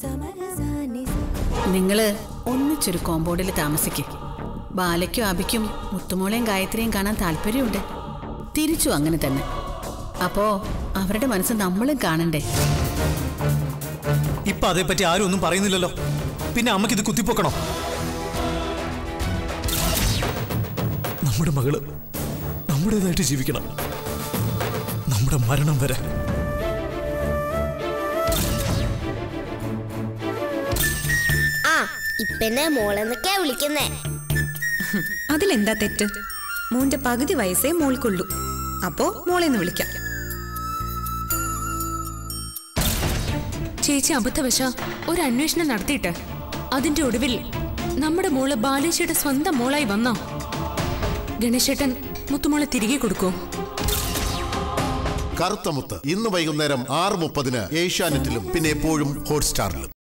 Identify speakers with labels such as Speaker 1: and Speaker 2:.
Speaker 1: നിങ്ങള് ഒന്നിച്ചൊരു കോമ്പൗണ്ടിൽ താമസിക്കും ബാലയ്ക്കും അബിക്കും മുത്തുമോളെയും ഗായത്രിയും കാണാൻ താല്പര്യമുണ്ട് തിരിച്ചു അങ്ങനെ തന്നെ അപ്പോ അവരുടെ മനസ്സ് നമ്മളും കാണണ്ടേ
Speaker 2: ഇപ്പൊ അതേപ്പറ്റി ആരും ഒന്നും പറയുന്നില്ലല്ലോ പിന്നെ അമ്മയ്ക്ക് ഇത് കുത്തിപ്പൊക്കണോ നമ്മുടെ മകള് നമ്മുടേതായിട്ട് ജീവിക്കണം നമ്മുടെ മരണം വരെ
Speaker 3: ആ ഇപ്പെന്നെ മോളെന്നൊക്കെയാ വിളിക്കുന്നേ
Speaker 4: അതിലെന്താ തെറ്റ് മോന്റെ പകുതി വയസ്സേ മോൾക്കുള്ളൂ അപ്പോ മോളെന്ന് വിളിക്കാം
Speaker 5: ചേച്ചി അബദ്ധവശ ഒരു അന്വേഷണം നടത്തിയിട്ട് അതിന്റെ ഒടുവിൽ നമ്മുടെ മോള് ബാലേശിയുടെ സ്വന്തം മോളായി വന്നോ ഗണേശേട്ടൻ മുത്തുമോളെ തിരികെ കൊടുക്കോ
Speaker 6: കറുത്ത മുത്ത് ഇന്ന് വൈകുന്നേരം ആറ് മുപ്പതിന് ഏഷ്യാനെറ്റിലും പിന്നെ എപ്പോഴും ഹോട്ട്സ്റ്റാറിലും